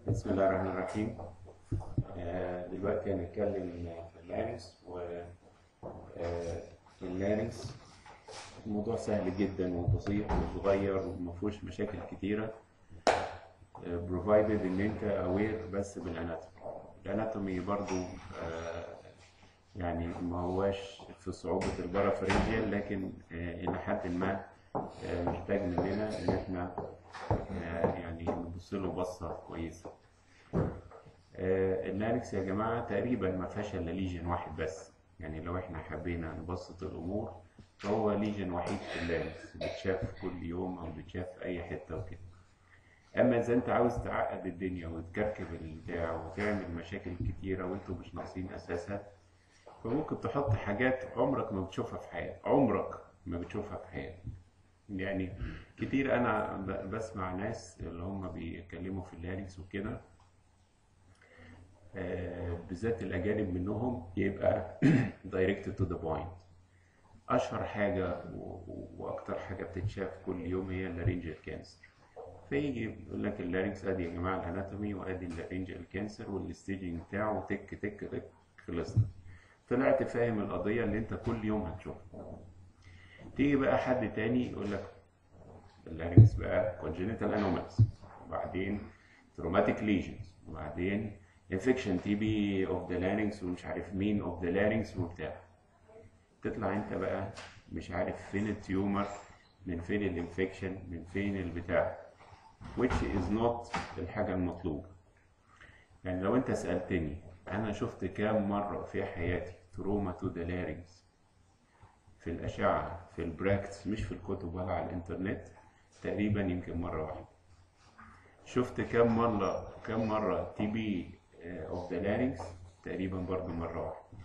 بسم الله الرحمن الرحيم آه، دلوقتي هنتكلم في اللارنكس و آه، اللارنكس الموضوع سهل جدا وبسيط وصغير وما فيهوش مشاكل كتيرة بروفايدد ان انت اوير بس بالاناتومي الاناتومي برضو آه، يعني ما هواش في صعوبة البارافرنجيال لكن آه، إلى حد ما آه، محتاج مننا إن إحنا آه، يعني نبص له بصة كويسة. آه، اللارنكس يا جماعة تقريبا ما فيهاش إلا ليجن واحد بس يعني لو إحنا حبينا نبسط الأمور فهو ليجن وحيد في اللارنكس بيتشاف كل يوم أو بيتشاف في أي حتة وكده. اما اذا انت عاوز تعقد الدنيا وتكركب البتاع وتعمل مشاكل كتيره وانتوا مش ناقصين اساسها فممكن تحط حاجات عمرك ما بتشوفها في حياتك عمرك ما بتشوفها في حياتك يعني كتير انا ب- بسمع ناس اللي هم بيتكلموا في اللارنكس وكده آه، بالذات الاجانب منهم يبقى دايركت تو ذا بوينت اشهر حاجه و- و- واكتر حاجه بتتشاف كل يوم هي اللارنجال كانسر فيجي يقول لك اللارنكس ادي يا جماعه الاناتومي وادي اللارنجال كانسر والستيجنج بتاعه تك تك تك خلصنا طلعت فاهم القضيه اللي انت كل يوم هتشوفها تيجي بقى حد تاني يقول لك اللارنكس بقى congenital anomalies وبعدين traumatic lesions وبعدين infection TB of the larynx ومش عارف مين of the larynx وبتاع تطلع انت بقى مش عارف فين التيومر من فين الانفكشن من فين البتاع which is not الحاجة المطلوبة يعني لو انت سألتني انا شفت كام مرة في حياتي تروما تو ذا لارينكس في الأشعة في البراكتس مش في الكتب ولا على الإنترنت تقريبا يمكن مرة واحدة شفت كام مرة كام مرة تي بي اوف ذا لارينكس تقريبا برضو مرة واحدة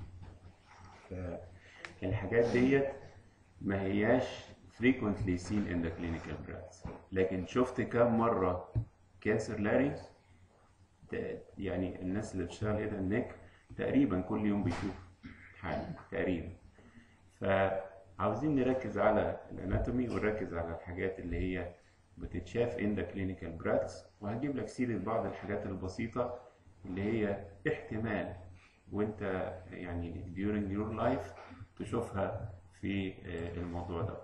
فالحاجات ديت ما هياش frequently seen in the clinical practice لكن شفت كام مرة كانسر لارينكس يعني الناس اللي بتشتغل هنا النك تقريبا كل يوم بيشوف حاجة تقريبا فعاوزين نركز على الاناتومي ونركز على الحاجات اللي هي بتتشاف in the clinical practice وهجيب لك سيرة بعض الحاجات البسيطة اللي هي احتمال وانت يعني during your life تشوفها في آه، الموضوع ده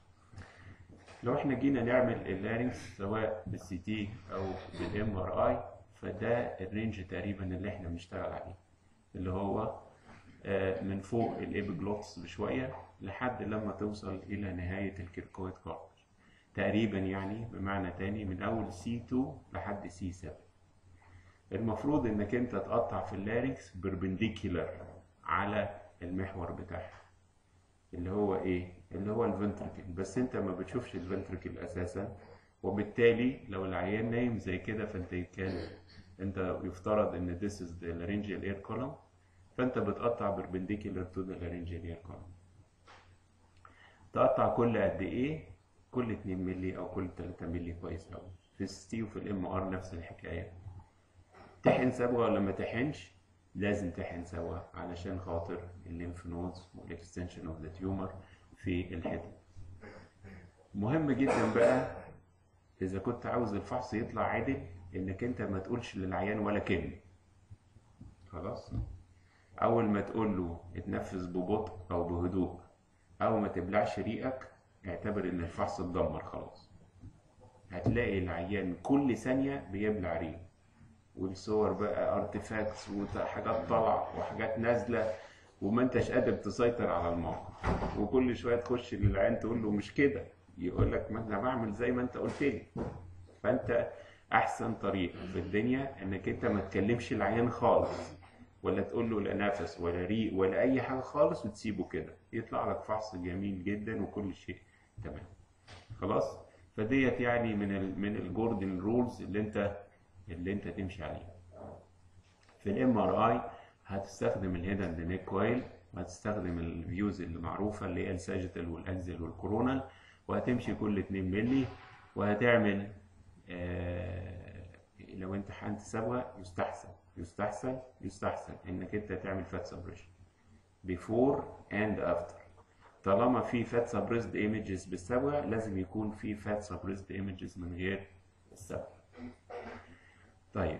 لو احنا جينا نعمل اللارنكس سواء بالسي تي او بالام ار اي فده الرينج تقريبا اللي احنا بنشتغل عليه اللي هو آه، من فوق الابيجلوتس بشويه لحد لما توصل الى نهايه الكيركويد كارتج تقريبا يعني بمعنى تاني من اول سي 2 لحد سي 7 المفروض انك انت تقطع في اللارنكس بربنديكولار على المحور بتاعها اللي هو ايه اللي هو الفنتركل بس انت ما بتشوفش الفنتركل اساسا وبالتالي لو العيان نايم زي كده فانت كان انت يفترض ان this is the laryngeal air column فانت بتقطع perpendicular to the laryngeal air column تقطع كل قد ايه كل 2 مللي او كل 3 مللي كويس قوي في السي وفي الام ار نفس الحكايه تحن صبغه ولا ما تحنش لازم تحن سوا علشان خاطر الليمف نودز والاكستنشن اوف ذا تيومر في الحتت مهم جدا بقى اذا كنت عاوز الفحص يطلع عادل انك انت ما تقولش للعيان ولا كلمه خلاص اول ما تقول له اتنفس ببطء او بهدوء او ما تبلعش ريقك اعتبر ان الفحص اتدمر خلاص هتلاقي العيان كل ثانيه بيبلع ريقه والصور بقى ارتفاكتس وحاجات طالعه وحاجات نازله وما انتش قادر تسيطر على الموقف وكل شويه تخش للعيان تقول له مش كده يقول لك ما انا بعمل زي ما انت قلت لي فانت احسن طريقه في الدنيا انك انت ما تكلمش العيان خالص ولا تقول له لا نفس ولا ريق ولا اي حاجه خالص وتسيبه كده يطلع لك فحص جميل جدا وكل شيء تمام خلاص فديت يعني من ال من الجوردن رولز اللي انت اللي انت تمشي عليها في الام ار اي هتستخدم الهيد اند نيك كويل وهتستخدم الفيوز اللي معروفه اللي هي الساجيتال والاكزل والكورونال وهتمشي كل 2 مللي وهتعمل آه لو انت حقنت صبغه يستحسن يستحسن يستحسن انك انت تعمل فات سبريشن بيفور اند افتر طالما في فات سبريسد ايمجز بالصبغه لازم يكون في فات سبريسد ايمجز من غير الصبغه طيب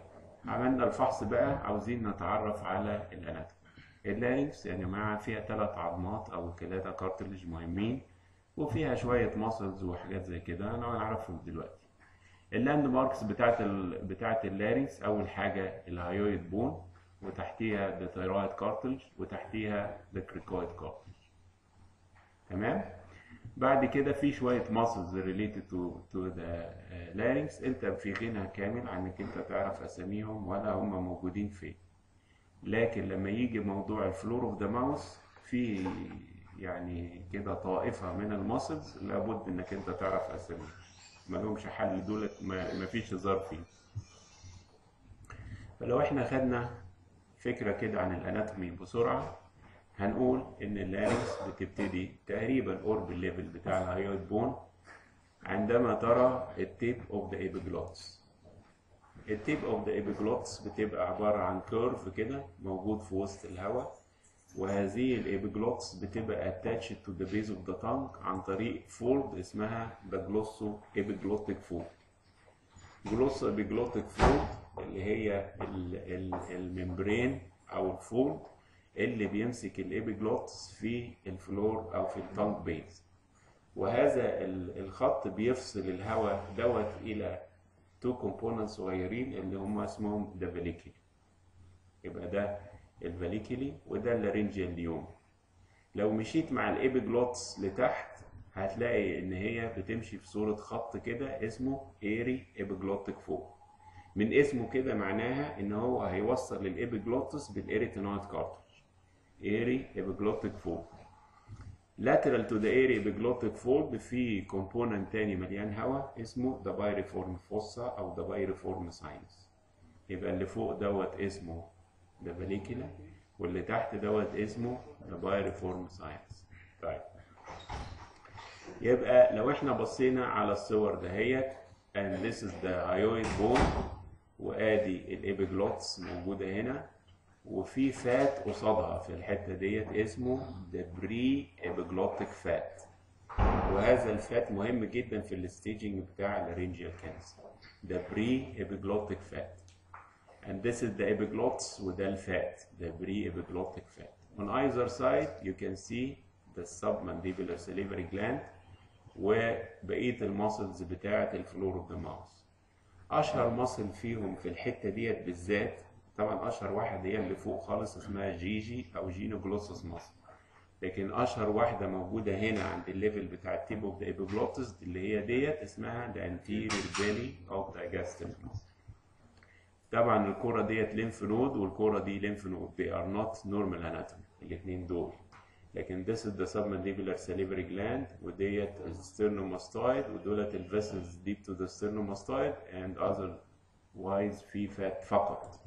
عملنا الفحص بقى عاوزين نتعرف على الاناتومي اللارينكس يا جماعه فيها ثلاث عظمات او ثلاثه كارتلج مهمين وفيها شويه ماسلز وحاجات زي كده انا هنعرفهم دلوقتي اللاند ماركس بتاعت ال... بتاعت اللارينكس اول حاجه الهايويد بون وتحتيها الثيرويد كارتلج وتحتيها الكريكويد كارتلج تمام بعد كده في شويه ماسلز ريليتد تو تو ذا لارينكس انت في غنى كامل عن انك انت تعرف اساميهم ولا هم موجودين فين لكن لما يجي موضوع الفلور اوف ذا ماوس في يعني كده طائفه من الماسلز لابد انك انت تعرف اساميهم ما لهمش حل دولت ما فيش هزار فيه فلو احنا خدنا فكره كده عن الاناتومي بسرعه هنقول ان اللارينكس بتبتدي تقريبا قرب الليفل بتاع الهايويد بون عندما ترى التيب اوف ذا ايبيجلوتس التيب اوف ذا ايبيجلوتس بتبقى عباره عن كيرف كده موجود في وسط الهواء وهذه الايبيجلوتس بتبقى attached to the base of the tongue عن طريق فولد اسمها the glosso epiglottic fold glosso epiglottic fold اللي هي ال ال الممبرين او الفولد اللي بيمسك الابيجلوتس في الفلور او في التانج بيز وهذا الخط بيفصل الهواء دوت الى تو كومبوننت صغيرين اللي هم اسمهم ده فاليكلي يبقى ده الفاليكلي وده اللارنجيال اليوم لو مشيت مع الابيجلوتس لتحت هتلاقي ان هي بتمشي في صورة خط كده اسمه ايري ابيجلوتيك فوق من اسمه كده معناها ان هو هيوصل الابيجلوتس بالايريتينويد كارتج ايري ابيجلوتيك فولد lateral to the airy epiglottic fold في كومبوننت تاني مليان هواء اسمه the pyriform fossa او the pyriform sinus يبقى اللي فوق دوت اسمه the vallecula واللي تحت دوت اسمه the pyriform sinus طيب يبقى لو احنا بصينا على الصور دهيت and this is the hyoid bone وادي الابيجلوتس موجوده هنا وفي فات قصادها في الحته ديت اسمه دبري ابيجلوتيك فات وهذا الفات مهم جدا في الستيجنج بتاع الرينجيال كانسر دبري ابيجلوتيك فات and this is the epiglottis وده الفات دبري ابيجلوتيك فات on either side you can see the submandibular salivary gland وبقيه الماسلز بتاعه الفلور اوف ذا ماوس اشهر ماسل فيهم في الحته ديت بالذات طبعا اشهر واحد هي اللي فوق خالص اسمها جيجي او جينوجلوسس ماسل لكن اشهر واحده موجوده هنا عند الليفل بتاع التيب اوف ذا ايبيجلوتس اللي هي ديت اسمها the anterior belly of the gastric muscle طبعا الكوره ديت ليمف نود والكوره دي ليمف نود they are not normal anatomy الاثنين دول لكن this is the submandibular salivary gland وديت السترنوماستويد ودولت الفيسلز deep to the sternomastoid and otherwise في فات فقط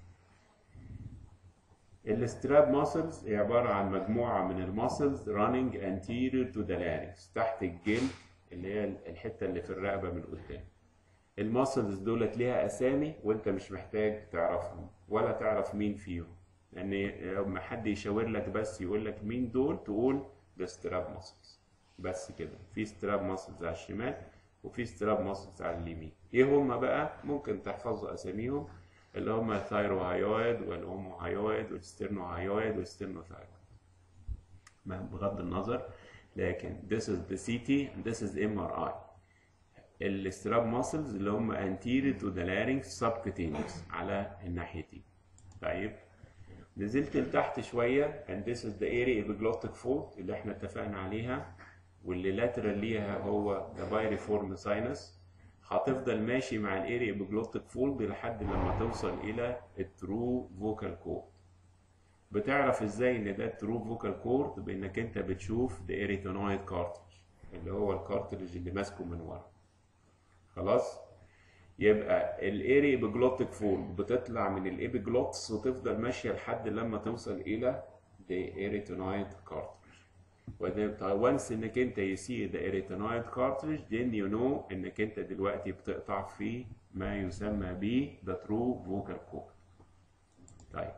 الستراب ماسلز هي عبارة عن مجموعة من الماسلز running anterior to the larynx تحت الجلد اللي هي الحتة اللي في الرقبة من قدام الماسلز دولت ليها أسامي وأنت مش محتاج تعرفهم ولا تعرف مين فيهم لأن لما حد يشاور لك بس يقول لك مين دول تقول ده ستراب ماسلز بس كده في ستراب ماسلز على الشمال وفي ستراب ماسلز على اليمين ايه هما بقى ممكن تحفظوا اساميهم اللي هم الثايروهايويد والهوموهايويد والستيرنوهايويد والستيرنوثايرويد بغض النظر لكن this is the CT and this is MRI الاستراب ماسلز اللي هم anterior to the larynx subcutaneous على الناحيتين طيب نزلت لتحت شوية and this is the area epiglottic fold اللي احنا اتفقنا عليها واللي lateral ليها هو the pyriform sinus هتفضل ماشي مع الاريا بجلوتيك فولد لحد لما توصل الى الترو فوكال كورد بتعرف ازاي ان ده الترو فوكال كورد بانك انت بتشوف ده اريتونويد كارتج اللي هو الكارتريج اللي ماسكه من ورا خلاص يبقى الاريا بجلوتيك فولد بتطلع من الابيجلوتس وتفضل ماشيه لحد لما توصل الى the اريتونويد كارتج وانس انك انت يسي ذا اريتينويد كارتريج then you know انك انت دلوقتي بتقطع في ما يسمى ب ذا ترو فوكال كورد طيب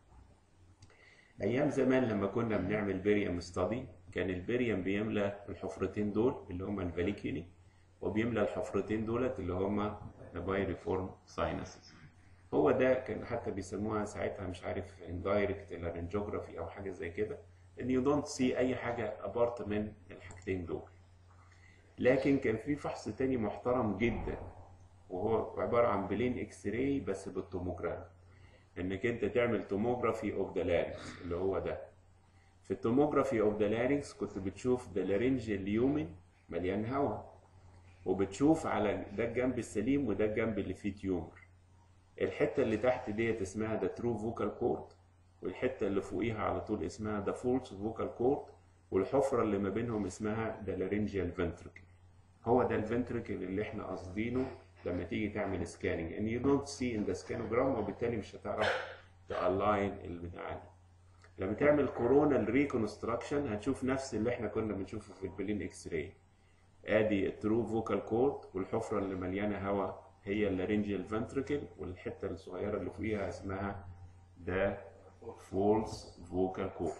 ايام زمان لما كنا بنعمل بيريم ستادي كان البيريم بيملى الحفرتين دول اللي هما الفاليكيلي وبيملى الحفرتين دولت اللي هما البايريفورم ساينسز هو ده كان حتى بيسموها ساعتها مش عارف اندايركت لارنجوجرافي او حاجه زي كده ان يو دونت سي اي حاجه ابارت من الحاجتين دول لكن كان في فحص تاني محترم جدا وهو عباره عن بلين اكس راي بس بالتوموجراف انك انت تعمل توموجرافي اوف ذا لارنكس اللي هو ده في التوموجرافي اوف ذا لارنكس كنت بتشوف ده لارنجيال اليومن مليان هواء وبتشوف على ده الجنب السليم وده الجنب اللي فيه تيومر الحته اللي تحت ديت اسمها ده ترو فوكال كورد والحته اللي فوقيها على طول اسمها ده فولس فوكال كورد والحفره اللي ما بينهم اسمها ده لارنجيال فنتركل هو ده الفنتركل اللي احنا قاصدينه لما تيجي تعمل سكاننج ان يو دونت سي ان ذا سكانوجرام وبالتالي مش هتعرف تالاين البتاع دي لما تعمل كورونال ريكونستراكشن هتشوف نفس اللي احنا كنا بنشوفه في البلين اكس راي ادي الترو فوكال كورد والحفره اللي مليانه هواء هي اللارنجيال فنتركل والحته الصغيره اللي فوقيها اسمها ده فولس فوكال كورد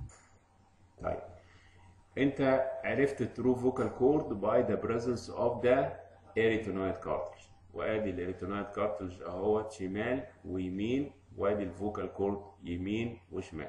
طيب انت عرفت الترو فوكال كورد باي ذا بريزنس اوف ذا اريتونويد كارتلج وادي الاريتونويد كارتلج اهوت شمال ويمين وادي الفوكال كورد يمين وشمال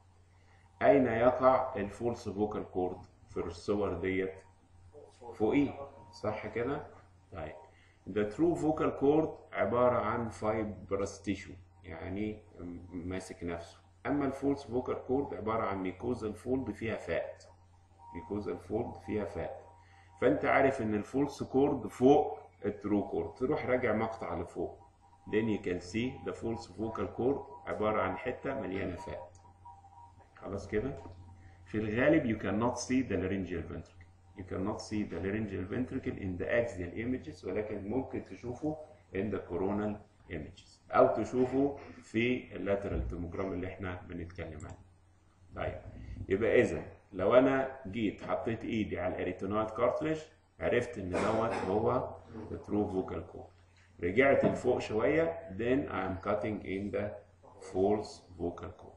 اين يقع الفولس فوكال كورد في الصور ديت فوقيه صح كده طيب The true vocal cord عبارة عن fibrous tissue يعني ماسك نفسه أما الفولس vocal cord عبارة عن mucosal fold فيها فات mucosal fold فيها فات فأنت عارف إن الفولس كورد فوق الترو كورد تروح راجع مقطع لفوق then you can see the false vocal cord عبارة عن حتة مليانة فات خلاص كده في الغالب you cannot see the laryngeal ventricle you cannot see the laryngeal ventricle in the axial images ولكن ممكن تشوفه in the coronal images او تشوفه في اللاترال توموجرام اللي احنا بنتكلم عنه طيب يبقى اذا لو انا جيت حطيت ايدي على الاريتونويد كارتلج عرفت ان دوت هو الترو فوكال كورد رجعت لفوق شويه then I'm cutting in the false vocal cord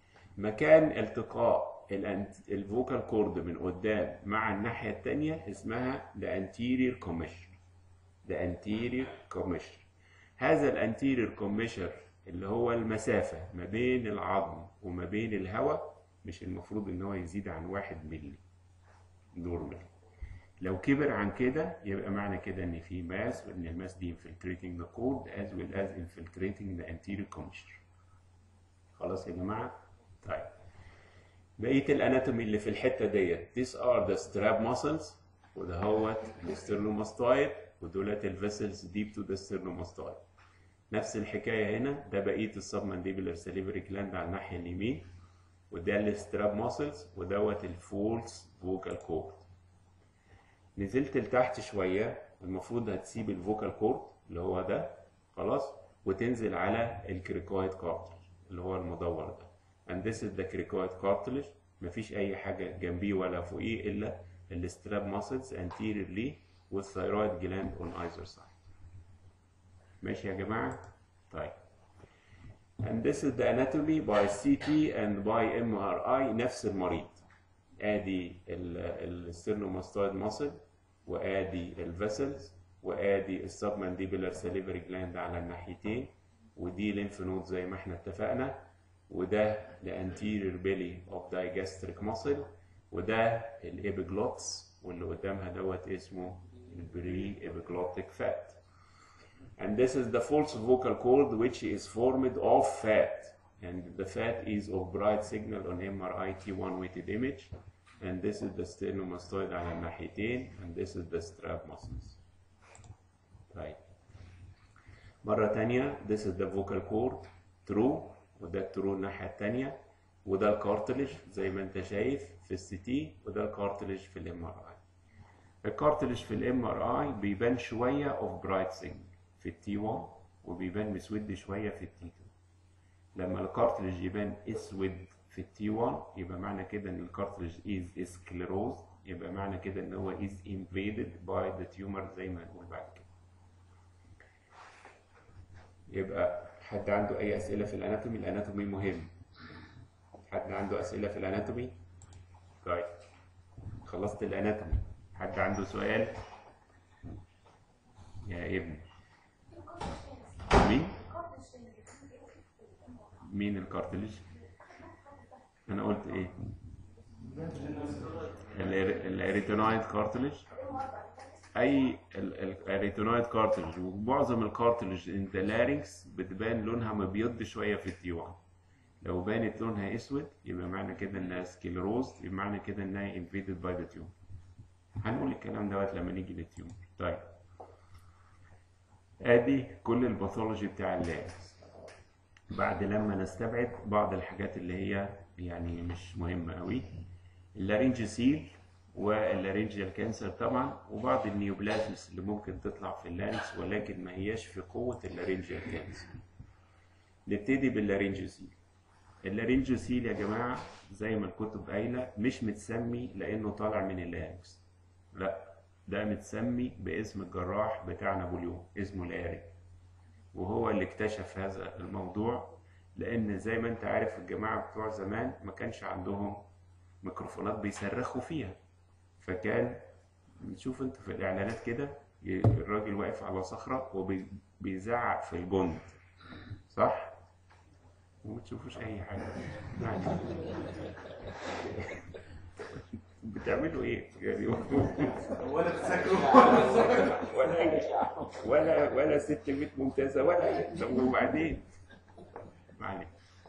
مكان التقاء الفوكال كورد من قدام مع الناحية التانية اسمها the anterior commissure the anterior commissure هذا الانتيريور commissure اللي هو المسافة ما بين العظم وما بين الهواء مش المفروض ان هو يزيد عن واحد ملي نورمال لو كبر عن كده يبقى معنى كده ان في ماس وان الماس دي infiltrating the cord as well as infiltrating the anterior commissure خلاص يا جماعة طيب بقيه الاناتومي اللي في الحته ديت these are the strap muscles وده هوت السترنوماستويد ودولت الفيسلز ديب تو ذا سترنوماستويد نفس الحكايه هنا ده بقيه السبمانديبولار سليفري جلاند على الناحيه اليمين وده الستراب ماسلز ودوت الفولس فوكال كورد نزلت لتحت شويه المفروض هتسيب الفوكال كورد اللي هو ده خلاص وتنزل على الكريكويد كارتلج اللي هو المدور ده and this is the cricoid cartilage مفيش اي حاجه جنبيه ولا فوقيه الا الستراب muscles anteriorly والثيرويد جلاند on either side ماشي يا جماعه طيب and this is the anatomy by CT and by MRI نفس المريض ادي السترنوماستويد muscle وادي الفيسلز وادي السبمانديبولار سليفري جلاند على الناحيتين ودي لينف نود زي ما احنا اتفقنا وده the anterior belly of digastric muscle وده الابيجلوتس واللي قدامها دوت اسمه البري epiglottic fat and this is the false vocal cord which is formed of fat and the fat is of bright signal on MRI T1 weighted image and this is the sternomastoid على الناحيتين and this is the strap muscles طيب مرة تانية this is the vocal cord true وده الترو الناحية التانية وده الكارتلج زي ما انت شايف في السي تي وده الكارتلج في الام ار اي الكارتلج في الام ار اي بيبان شوية اوف برايت سيجنال في التي 1 وبيبان مسود شوية في التي 2 لما الكارتلج يبان اسود في التي 1 يبقى معنى كده ان الكارتلج از اسكليروز يبقى معنى كده ان هو از invaded باي ذا تيومر زي ما هنقول بعد كده يبقى حد عنده اي اسئله في الاناتومي الاناتومي مهم حد عنده اسئله في الاناتومي طيب خلصت الاناتومي حد عنده سؤال يا ابني مين مين الكارتلج انا قلت ايه الإر- الاريتينويد كارتلج اي الاريتينويد كارتلج ومعظم الكارتلج ان ذا لارynx بتبان لونها مبيض شويه في التي 1 لو بانت لونها اسود يبقى معنى كده انها سكيلروز يبقى معنى كده انها انفيدد باي ذا تيومر هنقول الكلام دوت لما نيجي للتيومر طيب ادي كل الباثولوجي بتاع اللارynx بعد لما نستبعد بعض الحاجات اللي هي يعني مش مهمة قوي اللارينجيسيل واللارينجيال كانسر طبعا وبعض النيوبلازمز اللي ممكن تطلع في اللارينكس ولكن ما هياش في قوة اللارينجيال كانسر نبتدي باللارينجيسيل اللارينجيسيل يا جماعة زي ما الكتب قايلة مش متسمي لأنه طالع من اللارينكس لا ده متسمي باسم الجراح بتاع نابليون اسمه لاري وهو اللي اكتشف هذا الموضوع لان زي ما انت عارف الجماعه بتوع زمان ما كانش عندهم ميكروفونات بيصرخوا فيها فكان نشوف انت في الاعلانات كده ي- الراجل واقف على صخره وبيزعق في الجند صح وما تشوفوش اي حاجه يعني بتعملوا ايه يعني ولا تسكروا ولا ولا ولا ست بيت ممتازه ولا طب وبعدين معلش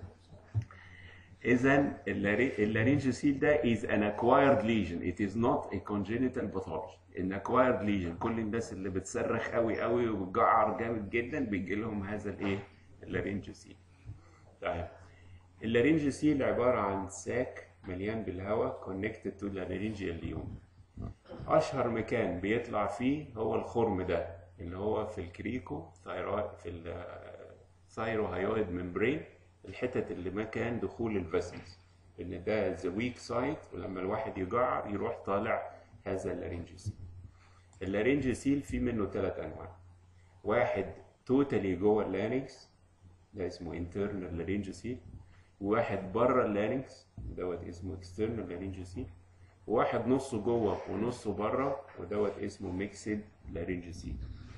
اذا اللارينجوسيل ده is an acquired lesion it is not a congenital pathology an acquired lesion كل الناس اللي بتصرخ قوي قوي وبتجعر جامد جدا بيجي لهم هذا الايه اللارينجوسيل طيب اللارينجوسيل عباره عن ساك مليان بالهواء connected to the laryngeal lumen اشهر مكان بيطلع فيه هو الخرم ده اللي هو في الكريكو ثايرويد في الثايروهايويد ممبرين الحتت اللي مكان دخول الفاسلز ان ده ذا ويك سايت ولما الواحد يجعر يروح طالع هذا اللارينجيسيل اللارينجيسيل في منه ثلاث انواع واحد توتالي جوه اللارينكس ده اسمه انترنال لارينجيسيل وواحد بره اللارينكس دوت اسمه اكسترنال لارينجيسيل وواحد نصه جوه ونصه بره ودوت اسمه ميكسد لارينجيسيل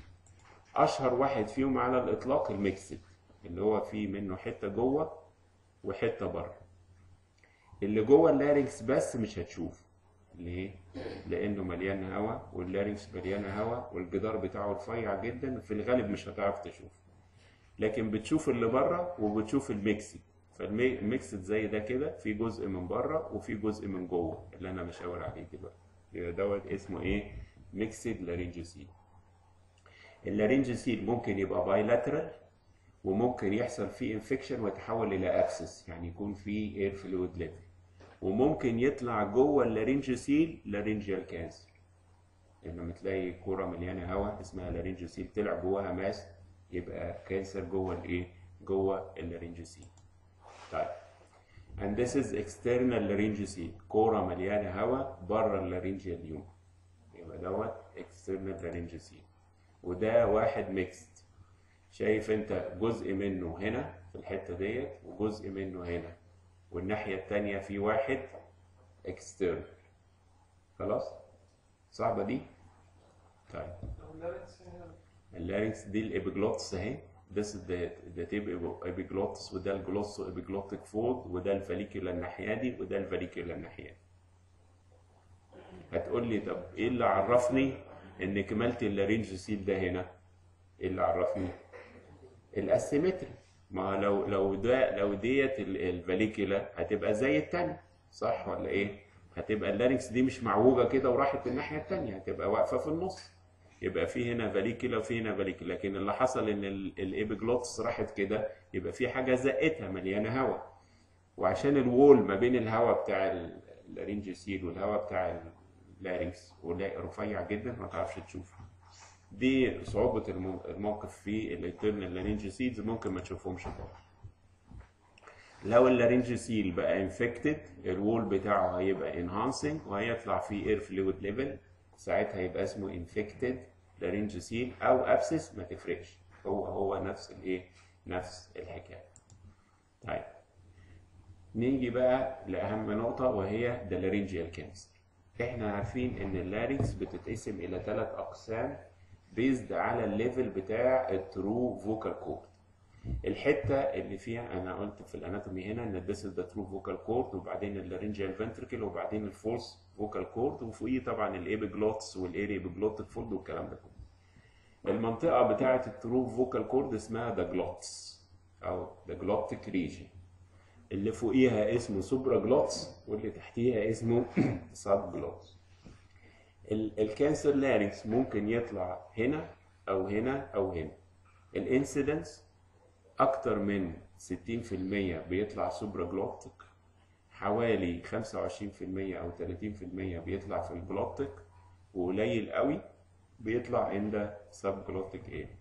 اشهر واحد فيهم على الاطلاق الميكسد اللي هو فيه منه حته جوه وحته بره اللي جوه اللارينكس بس مش هتشوف ليه لانه مليان هواء واللارينكس مليانه هواء والجدار بتاعه رفيع جدا في الغالب مش هتعرف تشوف لكن بتشوف اللي بره وبتشوف الميكسد فالميكسد زي ده كده في جزء من بره وفي جزء من جوه اللي انا مشاور عليه دلوقتي يبقى دوت اسمه ايه ميكسد لارينجوسيل اللارينجوسيل ممكن يبقى بايلاترال وممكن يحصل فيه انفكشن ويتحول الى ابسس يعني يكون فيه اير فلويد ليفل وممكن يطلع جوه اللارينجوسيل لارينجيال كانسر لما تلاقي كوره مليانه هواء اسمها لارينجوسيل طلع جواها ماس يبقى كانسر جوه الايه جوه اللارينجوسيل طيب and this is external laryngeal كورة مليانة هواء بره اللارينجيال يوم يبقى دوت external laryngeal وده واحد ميكست شايف انت جزء منه هنا في الحتة ديت وجزء منه هنا والناحية التانية في واحد external خلاص صعبة دي طيب اللارينكس دي الابيجلوتس اهي this is the the tip epiglottis وده الجلوسو ابيجلوتيك فولد وده الفاليكولا الناحيه دي وده الفاليكولا الناحيه دي هتقول لي طب ايه اللي عرفني ان كمالة اللارينجوسيل ده هنا ايه اللي عرفني الاسيمتري ما لو لو ده لو ديت ال- الفاليكولا هتبقى زي التانية صح ولا ايه هتبقى اللارينكس دي مش معوجه كده وراحت الناحيه التانية هتبقى واقفه في النص يبقى في هنا فاليكولا وفي هنا فاليكولا لكن اللي حصل ان ال- الابيجلوتس راحت كده يبقى في حاجه زقتها مليانه هواء وعشان الوول ما بين الهواء بتاع ال- اللارينجيسيل والهواء بتاع اللارينكس ولا- رفيع جدا ما تعرفش تشوفه دي صعوبة المو- الموقف في الانترنال لارينجيسيلز ممكن ما تشوفهمش طبعا لو اللارينجيسيل بقى انفكتد الوول بتاعه هيبقى انهانسنج وهيطلع فيه اير فلويد ليفل ساعتها يبقى اسمه انفكتد لارينجيسيل او ابسس ما تفرقش هو هو نفس الايه نفس الحكايه طيب نيجي بقى لاهم نقطه وهي ده لارينجيال كانسر احنا عارفين ان اللارينكس بتتقسم الى ثلاث اقسام بيزد على الليفل بتاع الترو فوكال كورد الحته اللي فيها انا قلت في الاناتومي هنا ان this is the true vocal cord وبعدين اللارنجيال ventricle وبعدين الفولس vocal cord وفوقيه طبعا الابيجلوتس والاري ابيجلوتيك فولد والكلام ده كله المنطقه بتاعه الترو فوكال كورد اسمها ذا جلوتس او ذا جلوتيك ريجن اللي فوقيها اسمه سوبرا جلوتس واللي تحتيها اسمه سب جلوتس الكانسر لارينكس ممكن يطلع هنا او هنا او هنا الانسيدنس اكتر من 60% بيطلع سوبرا جلوتيك حوالي 25% او 30% بيطلع في الجلوتيك وقليل قوي بيطلع عند سب جلوتيك ايه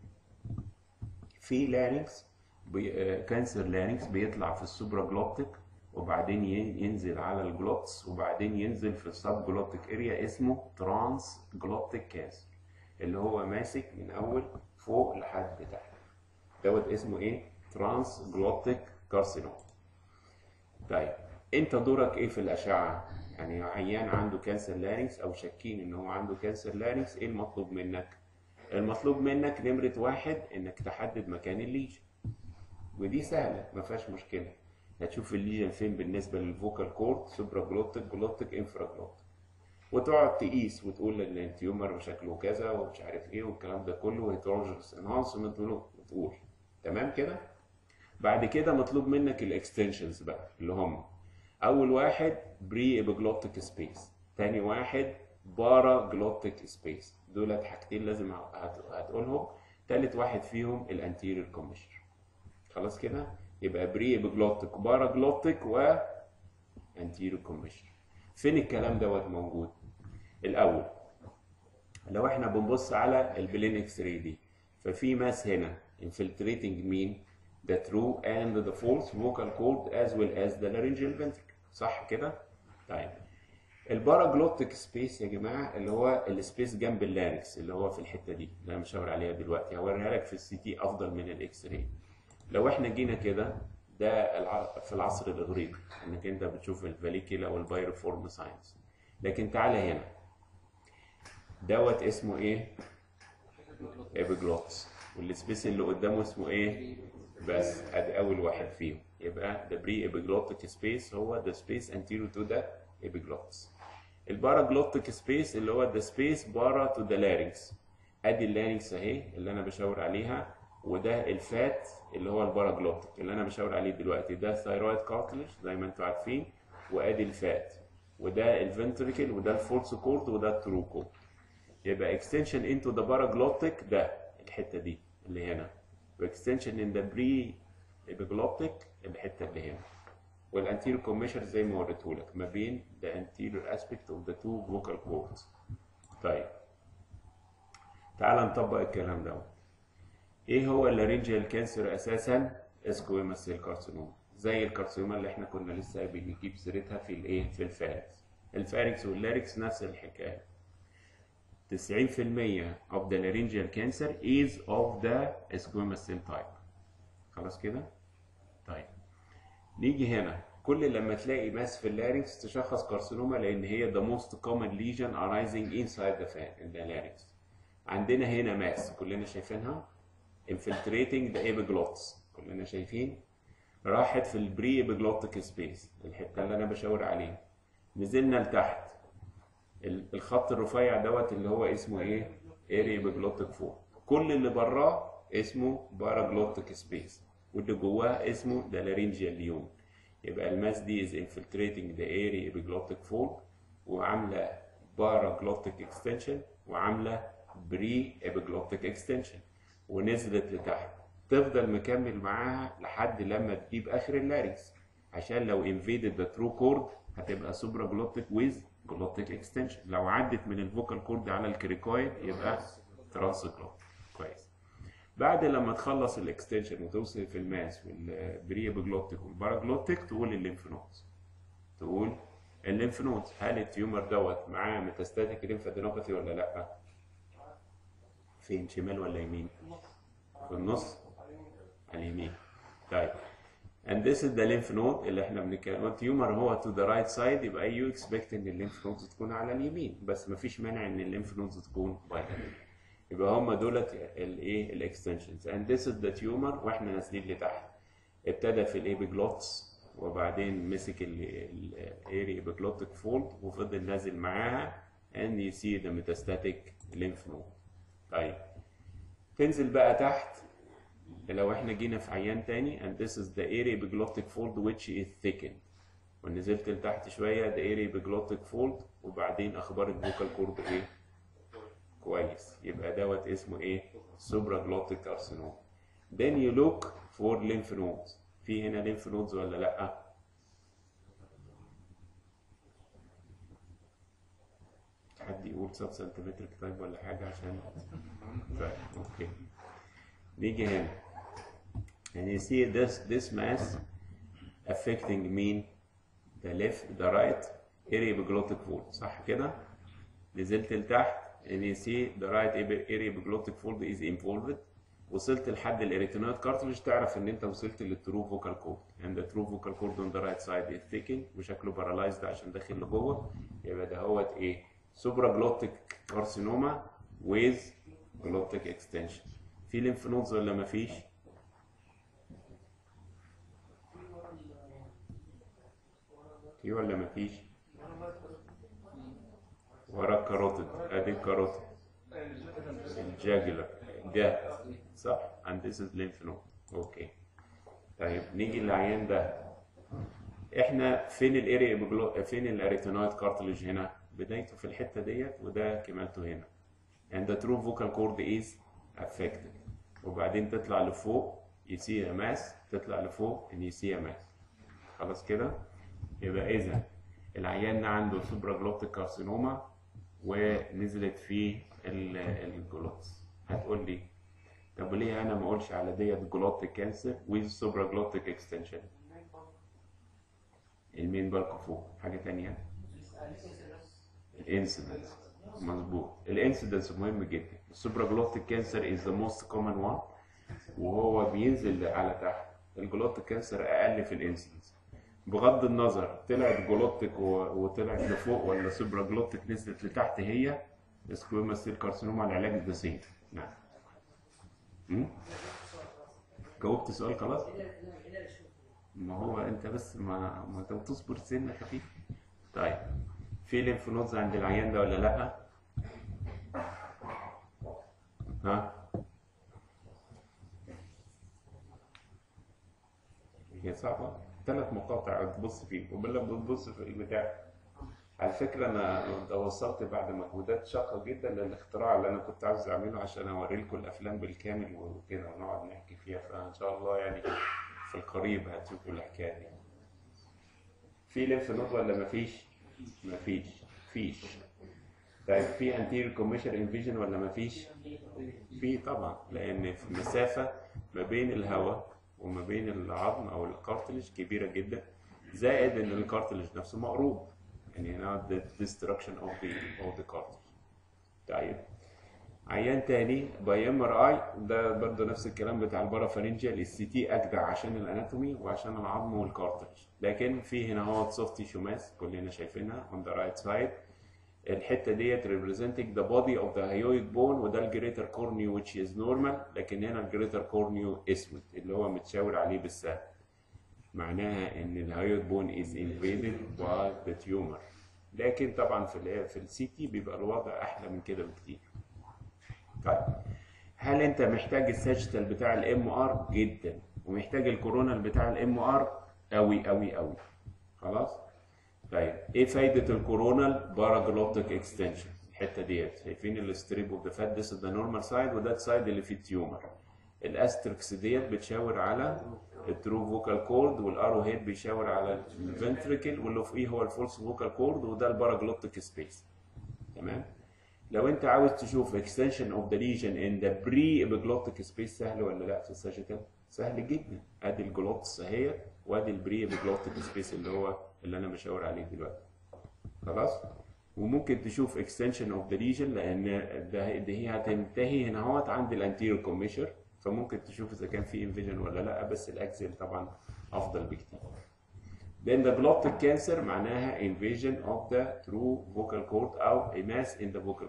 في لارينكس بي... كانسر لارينكس بيطلع في السوبرا جلوتيك وبعدين ينزل على الجلوتس وبعدين ينزل في السب جلوتيك اريا اسمه ترانس جلوتيك كانسر اللي هو ماسك من اول فوق لحد تحت دوت اسمه ايه ترانس جلوتيك كارسينوم طيب انت دورك ايه في الاشعه يعني عيان عنده كانسر لارينكس او شاكين ان هو عنده كانسر لارينكس ايه المطلوب منك المطلوب منك نمره واحد انك تحدد مكان الليجن ودي سهله ما فيهاش مشكله هتشوف الليجن فين بالنسبه للفوكال كورد سوبرا جلوتيك جلوتيك انفرا جلوتيك وتقعد تقيس وتقول ان التيومر شكله كذا ومش عارف ايه والكلام ده كله وهيتروجرس انهانسمنت وتقول تمام كده بعد كده مطلوب منك الاكستنشنز بقى اللي هم اول واحد بري ابيجلوتيك سبيس تاني واحد بارا جلوتيك سبيس دولت حاجتين لازم هتقولهم تالت واحد فيهم الانتيريور كوميشر خلاص كده يبقى بري ابيجلوتيك بارا جلوتيك و انتيريور كوميشر فين الكلام دوت موجود الاول لو احنا بنبص على البلين اكس راي دي ففي ماس هنا infiltrating مين the true and the false vocal cord as well as the laryngeal ventricle صح كده طيب الباراجلوتيك سبيس يا جماعه اللي هو السبيس جنب اللاركس اللي هو في الحته دي اللي انا مشاور عليها دلوقتي هوريها لك في السي تي افضل من الاكس راي لو احنا جينا كده ده الع... في العصر الاغريقي انك انت بتشوف الفاليكيلا والبايروفورم ساينس لكن تعالى هنا دوت اسمه ايه ابيجلوتس والسبيس اللي قدامه اسمه ايه بس ادي اول واحد فيهم يبقى the pre epiglottic space هو the space anterior to the epiglottis الباراجلوتيك سبيس اللي هو the space بارا to the larynx ادي اللارynx اهي اللي انا بشاور عليها وده الفات اللي هو الباراجلوتيك اللي انا بشاور عليه دلوقتي ده ثايرويد كارتلج زي ما انتم عارفين وادي الفات وده الفنتريكل وده الفورس كورد وده الترو كورد يبقى extension into the paraglottic ده الحته دي اللي هنا واكستنشن in the pre epiglottic الحته اللي هنا والانتيريور كوميشر زي ما وريتهولك ما بين the anterior aspect of the two vocal cords طيب تعال نطبق الكلام ده ايه هو اللارنجيال كانسر اساسا اسكويما سيل كارسينوما زي الكارسينوما اللي احنا كنا لسه بنجيب سيرتها في الايه في الفاركس الفاركس واللاركس نفس الحكايه 90% of the laryngeal cancer is of the squamous cell type خلاص كده طيب نيجي هنا كل لما تلاقي ماس في اللارynx تشخص كارسينوما لان هي the most common lesion arising inside the, the larynx عندنا هنا ماس كلنا شايفينها infiltrating the epiglottis كلنا شايفين راحت في البري ابيجلوتيك سبيس الحته اللي انا بشاور عليها نزلنا لتحت الخط الرفيع دوت اللي هو اسمه ايه اري ابيجلوتيك فور كل اللي براه اسمه باراجلوتيك سبيس واللي جواه اسمه ده لارينجيال ليون يبقى الماس دي از انفلتريتنج ذا اري ابيجلوتيك فور وعامله باراجلوتيك اكستنشن وعامله بري ابيجلوتيك اكستنشن ونزلت لتحت تفضل مكمل معاها لحد لما تجيب اخر اللاريكس عشان لو انفيدد ذا ترو كورد هتبقى سوبرا جلوتيك ويز جلوتيك اكستنشن لو عدت من الفوكال كورد على الكريكويد يبقى ترانس جلوتيك كويس بعد لما تخلص الاكستنشن وتوصل في الماس والبري ابيجلوتيك والباراجلوتيك تقول الليمف نودز تقول الليمف نودز هل التيومر دوت معاه ميتاستاتيك ليمفادينوباثي ولا لا فين شمال ولا يمين في النص على اليمين طيب and this is the lymph node اللي احنا بنتكلم التيومر هو to the right side يبقى you expect ان الليمف نودز تكون على اليمين بس مفيش مانع ان الليمف نودز تكون bilateral يبقى هم دولت الايه الاكستنشنز and this is the tumor واحنا نازلين لتحت ابتدى في الابيجلوتس وبعدين مسك الاري ابيجلوتيك فولد وفضل نازل معاها and you see the metastatic lymph node طيب تنزل بقى تحت لو احنا جينا في عيان تاني and this is the area epiglotic fold which is thickened ونزلت لتحت شوية the area epiglotic fold وبعدين اخبار الفوكال كورد ايه كويس يبقى دوت اسمه ايه supraglottic carcinoma then you look for lymph nodes في هنا lymph nodes ولا لا حد يقول سب سنتيمتر طيب ولا حاجة عشان طيب اوكي نيجي هنا and you see this this mass affecting mean the left the right area epiglotic fold صح كده نزلت لتحت and you see the right area epiglotic fold is involved وصلت لحد الاريتينويد كارتلج تعرف ان انت وصلت للترو فوكال كورد and the true vocal cord on the right side is thickened وشكله paralyzed عشان داخل لجوه يبقى ده هوت ايه supraglottic carcinoma with glottic extension في lymph nodes ولا مفيش؟ في ولا مفيش؟ ورا الكاروتيد ادي الكاروتيد الجاجلر ده صح and this is lymph node اوكي طيب نيجي للعيان ده احنا فين الاريا بجلو... فين الاريتينويد كارتلج هنا بدايته في الحته ديت وده كمالته هنا and the true vocal cord is affected وبعدين تطلع لفوق you see a mass تطلع لفوق and you see a mass خلاص كده يبقى اذا العيان ده عنده سوبراجلوتيك كارسينوما ونزلت في الجلوتس هتقول لي طب ليه انا ما اقولش على ديت جلوتيك كانسر with supraglottic extension المين بالكو فوق حاجه تانية الانسيدنس مظبوط الانسيدنس مهم جدا السوبراجلوتيك كانسر is the most common one وهو بينزل على تحت الجلوتيك كانسر اقل في الانسيدنس بغض النظر طلعت جلوتيك وطلعت لفوق ولا سوبراجلوتيك نزلت لتحت هي سكويما سيل كارسينوما العلاج ده سيم نعم م? جاوبت سؤال خلاص ما هو انت بس ما ما انت بتصبر سنه خفيف طيب في ليمف نودز عند العيان ده ولا لا ها هي صعبه ثلاث مقاطع تبص فيه وبالله بتبص في البتاع على فكره انا توصلت بعد مجهودات شاقه جدا للاختراع اللي انا كنت عاوز اعمله عشان اوري لكم الافلام بالكامل وكده ونقعد نحكي فيها فان شاء الله يعني في القريب هتشوفوا الحكايه دي في ليمف نود ولا مفيش مفيش فيش طيب في انتيريور كوميشر انفيجن ولا مفيش في طبعا لان في مسافه ما بين الهواء وما بين العظم او الكارتلج كبيره جدا زائد ان الكارتلج نفسه مقروب يعني هنا the destruction of the of the cartilage طيب عيان تاني باي ام ار اي ده برضه نفس الكلام بتاع البارافارنجيال السي تي اجدع عشان الاناتومي وعشان العظم والكارتلج لكن في هنا هو سوفت تيشو ماس كلنا شايفينها on the right side الحته ديت representing the body of the hyoid bone وده الجريتر كورنيو which is normal لكن هنا الجريتر كورنيو اسود اللي هو متشاور عليه بالسهم معناها ان الهايود بون is invaded by the tumor لكن طبعا في ال في السي تي بيبقى الوضع احلى من كده بكتير طيب هل انت محتاج الساجيتال بتاع الام ار جدا ومحتاج الكورونال بتاع الام ار قوي قوي قوي خلاص طيب ايه فايده الكورونال باراجلوتيك اكستنشن الحته ديت شايفين الستريب اوف ذا فات ذس ذا نورمال سايد وده السايد اللي فيه التيومر الاستركس ديت بتشاور على الترو فوكال كورد والارو هيد بيشاور على الفنتريكل واللي فوقيه هو الفولس فوكال كورد وده الباراجلوتيك سبيس تمام لو انت عاوز تشوف extension of the lesion in the pre-epiglottic space سهل ولا لا في الساجيتال؟ سهل جدا ادي الجلوتس اهي وادي البري epiglottic سبيس اللي هو اللي انا بشاور عليه دلوقتي خلاص وممكن تشوف extension of the lesion لان ده ده هي هتنتهي هنا اهوت عند الانتيريور كوميشر فممكن تشوف اذا كان في انفيجن ولا لا بس الاكسل طبعا افضل بكتير Then the glottic cancer معناها invasion of the true vocal cord أو a mass in the vocal cord.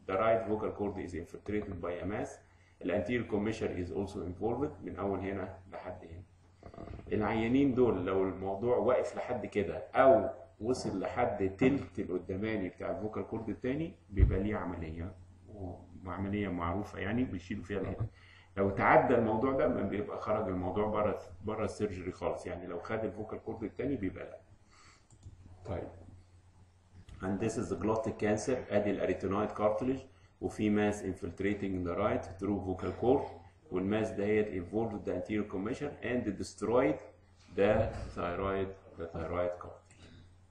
the right vocal cord is infiltrated by a mass ال anterior commissure is also involved من اول هنا لحد هنا العيانين دول لو الموضوع واقف لحد كده او وصل لحد تلت القداماني بتاع الفوكال كورد التاني بيبقى ليه عمليه وعمليه معروفه يعني بيشيلوا فيها الهيد لو تعدى الموضوع ده ما بيبقى خرج الموضوع بره بره السيرجري خالص يعني لو خد الفوكال كورد التاني بيبقى لا طيب and this is the glottic cancer ادي الاريتينويد cartilage وفي ماس infiltrating in the right through vocal cord والماس دهيت involved the anterior commissure and destroyed the thyroid the thyroid cartilage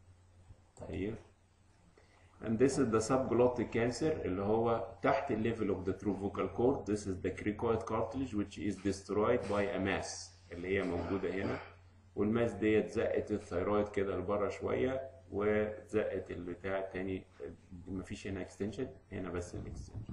طيب and this is the subglottic cancer اللي هو تحت ال level of the true vocal cord this is the cricoid cartilage which is destroyed by a mass اللي هي موجودة هنا والماس ديت زقت الثيرويد كده لبره شوية وزقت البتاع التاني مفيش هنا اكستنشن هنا بس الاكستنشن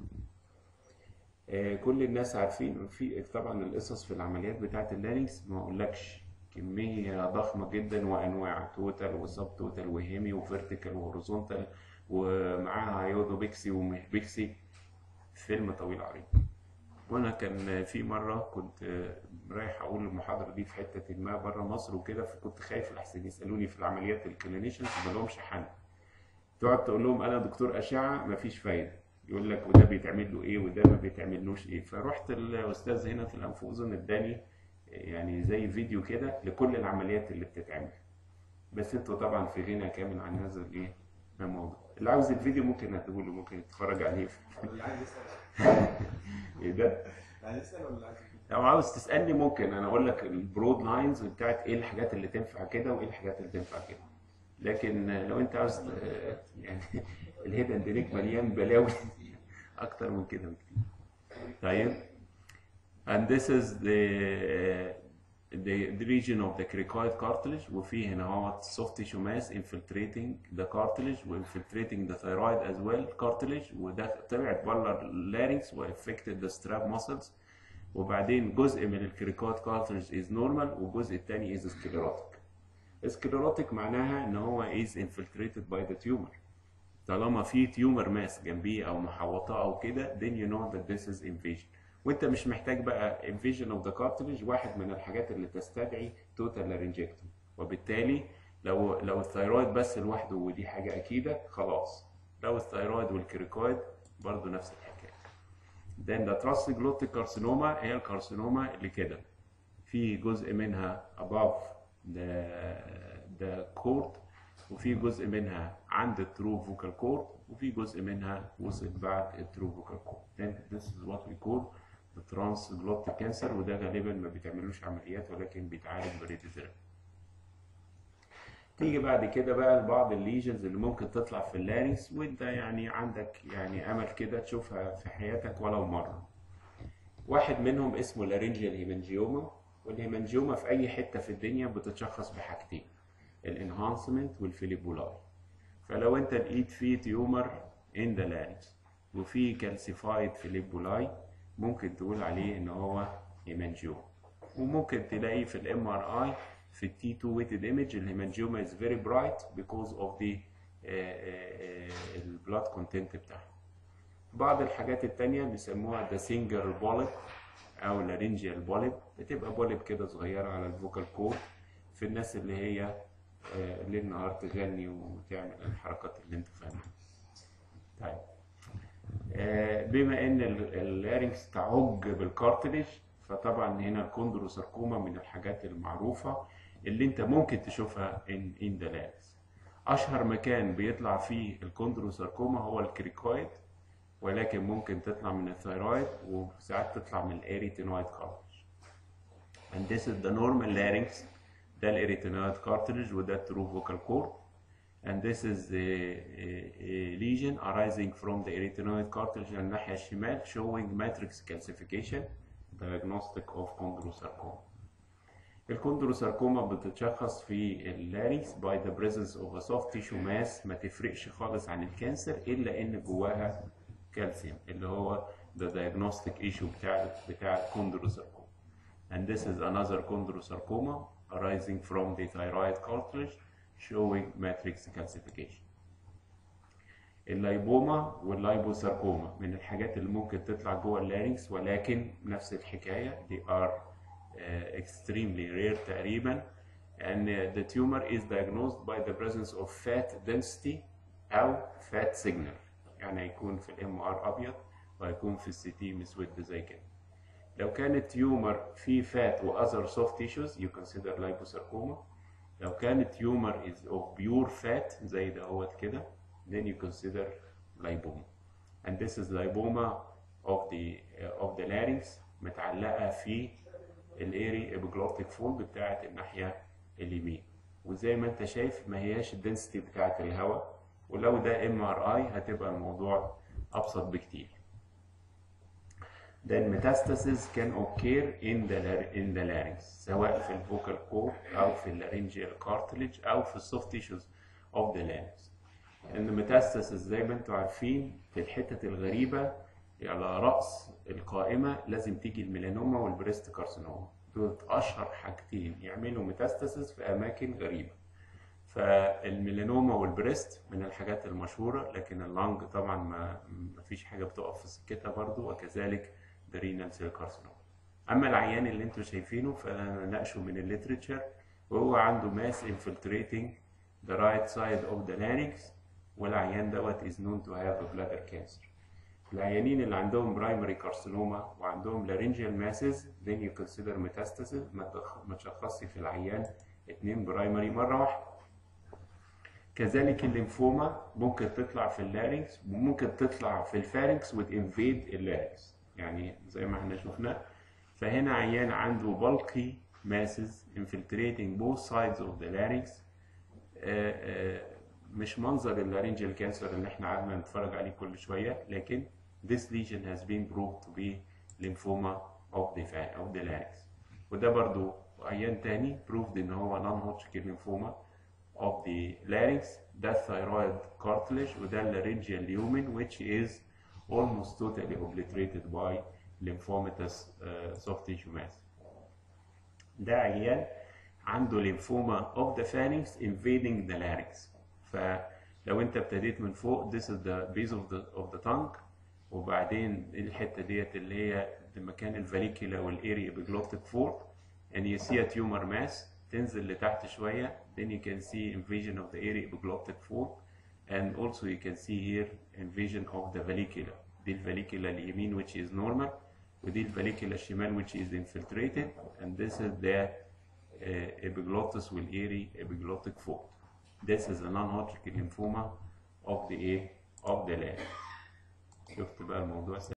آه كل الناس عارفين في طبعا القصص في العمليات بتاعت اللارينكس ما اقولكش كمية ضخمة جدا وانواع توتال وسب توتال وهيمي وفيرتيكال وهوريزونتال ومعاها ايودو بيكسي ومهبكسي فيلم طويل عريض وانا كان في مره كنت رايح اقول المحاضره دي في حته ما بره مصر وكده فكنت خايف لحسن يسالوني في العمليات الكلينيشنز ما لهمش حل تقعد تقول لهم انا دكتور اشعه مفيش فايده يقول لك وده بيتعمل له ايه وده ما بيتعملوش ايه فرحت الاستاذ هنا في الانف واذن اداني يعني زي فيديو كده لكل العمليات اللي بتتعمل بس انتوا طبعا في غنى كامل عن هذا الايه الموضوع اللي عاوز الفيديو ممكن اديهوله ممكن يتفرج عليه اللي عايز يسال ايه ده؟ عايز يسال ولا عايز لو عاوز تسالني ممكن انا اقول لك البرود لاينز بتاعت ايه الحاجات اللي تنفع كده وايه الحاجات اللي تنفع كده لكن لو انت عاوز ت- يعني الهيدن دينيك مليان بلاوي اكتر من كده بكتير طيب and this is the the, the region of the cricoid cartilage وفي هنا هو soft tissue mass infiltrating the cartilage وinfiltrating the thyroid as well cartilage وده طلعت بره اللارynx وافكتد the strap muscles وبعدين جزء من الكريكويد cartilage is normal والجزء الثاني is sclerotic sclerotic معناها ان هو is infiltrated by the tumor طالما في تيومر ماس جنبيه او محوطاه او كده then you know that this is invasion وانت مش محتاج بقى invasion of the cartilage واحد من الحاجات اللي تستدعي total laryngectomy وبالتالي لو لو الثيرويد بس لوحده ودي حاجه اكيده خلاص لو الثيرويد والكريكويد برضو نفس الحكايه then the transglottic carcinoma هي الكارسينوما اللي كده في جزء منها above the the cord وفي جزء منها عند الترو فوكال كورد وفي جزء منها وصل بعد الترو فوكال كورد then this is what we call the transglottic cancer وده غالبا ما بيتعملوش عمليات ولكن بيتعالج بريديوثيرابي نيجي بعد كده بقى لبعض الليجنز اللي ممكن تطلع في اللارينكس وانت يعني عندك يعني امل كده تشوفها في حياتك ولو مره واحد منهم اسمه لارنجيال هيمانجيوما والهيمانجيوما في اي حته في الدنيا بتتشخص بحاجتين الانهانسمنت والفيليبولاي فلو انت لقيت فيه تيومر ان ذا لارينكس وفي كالسيفايد فيليبولاي ممكن تقول عليه ان هو هيمانجيوما وممكن تلاقي في الام ار اي في التي 2 ويتد ايمج الهيمانجيوما از فيري برايت because of the البلاد كونتنت بتاعها بعض الحاجات التانية بيسموها ذا سينجر بوليب او لارنجيال بوليب بتبقى بوليب كده صغيرة على الفوكال كورد في الناس اللي هي آه، ليل نهار تغني وتعمل الحركات اللي انت فاهمها طيب آه، بما ان ال- اللارynx تعج بالكارتليج فطبعا هنا الكوندروساركوما من الحاجات المعروفة اللي انت ممكن تشوفها ان ان ذا larynx اشهر مكان بيطلع فيه الكوندروساركوما هو الكريكويد ولكن ممكن تطلع من الثيرويد وساعات تطلع من الاريتينويد cartilage and this is the normal larynx ده الاريتينويد cartilage وده الترو vocal cord and this is a, a, a lesion arising from the arytenoid cartilage الناحية الشمال showing matrix calcification diagnostic of chondrosarcoma. الكوندروساركوما بتتشخص في اللارينكس by the presence of a soft tissue mass ما تفرقش خالص عن الكانسر الا ان جواها كالسيوم اللي هو the diagnostic issue بتاع بتاع الكوندروساركوما. And this is another chondrosarcoma arising from the thyroid cartilage showing matrix calcification. اللايبوما واللايبوساركوما من الحاجات اللي ممكن تطلع جوه اللارynx ولكن نفس الحكايه they are uh, extremely rare تقريبا and uh, the tumor is diagnosed by the presence of fat density او fat signal يعني هيكون في الام ار ابيض وهيكون في السي تي مسود زي كده لو كانت تيومر في فات واذر سوفت تيشوز you consider liposarcoma لو كانت تيومر is of pure fat زي دهوت كده then you consider lipoma and this is lipoma of the uh, of the larynx متعلقه في الايري ابيجلوتيك فولد بتاعه الناحيه اليمين وزي ما انت شايف ما هياش الدنسيتي بتاعه الهواء ولو ده ام ار اي هتبقى الموضوع ابسط بكتير then metastasis can occur in the lar- in the larynx سواء في الفوكال كورد او في اللارyngeal cartilage او في السوفت tissues of the larynx ان metastasis زي ما انتم عارفين في الحتت الغريبه على راس القائمه لازم تيجي الميلانوما والبريست كارسينوما دول اشهر حاجتين يعملوا ميتاستاسيس في اماكن غريبه فالميلانوما والبريست من الحاجات المشهوره لكن اللنج طبعا ما ما فيش حاجه بتقف في سكتها برضو وكذلك الرينال سيل كارسينوما اما العيان اللي انتم شايفينه فناقشه من الليتريتشر وهو عنده ماس infiltrating the right side of the larynx والعيان دوت is known to have a bladder cancer العيانين اللي عندهم برايمري كارسينوما وعندهم laryngeal masses then you consider metastasis ما تخ- ما تشخصش في العيان اتنين برايمري مرة واحدة كذلك الليمفوما ممكن تطلع في اللارynx وممكن تطلع في الفارنكس وتنفيد اللارynx يعني زي ما احنا شفنا فهنا عيان عنده bulky masses infiltrating both sides of the larynx آه، آه، مش منظر اللارنجال كانسر اللي احنا قعدنا نتفرج عليه كل شويه لكن this lesion has been proved to be lymphoma of the fa- of the larynx وده برضو عيان تاني proved ان هو non Hodgkin lymphoma of the larynx ده thyroid cartilage وده laryngeal lumen which is almost totally obliterated by lymphomatous uh, soft tissue mass ده عيان عنده ليمفوما of the pharynx invading the larynx فلو انت ابتديت من فوق this is the base of the of the tongue وبعدين الحته ديت اللي هي مكان الفاليكولا والاري epiglotic fold and you see a tumor mass تنزل لتحت شويه then you can see invasion of the area epiglotic fold and also you can see here invasion of the vallicula دي الفاليكولا اليمين which is normal ودي الفاليكولا الشمال which is infiltrated and this is the uh, epiglottis والاري epiglotic fold this is a non-Hodgkin lymphoma of the A of the leg شفت بقى الموضوع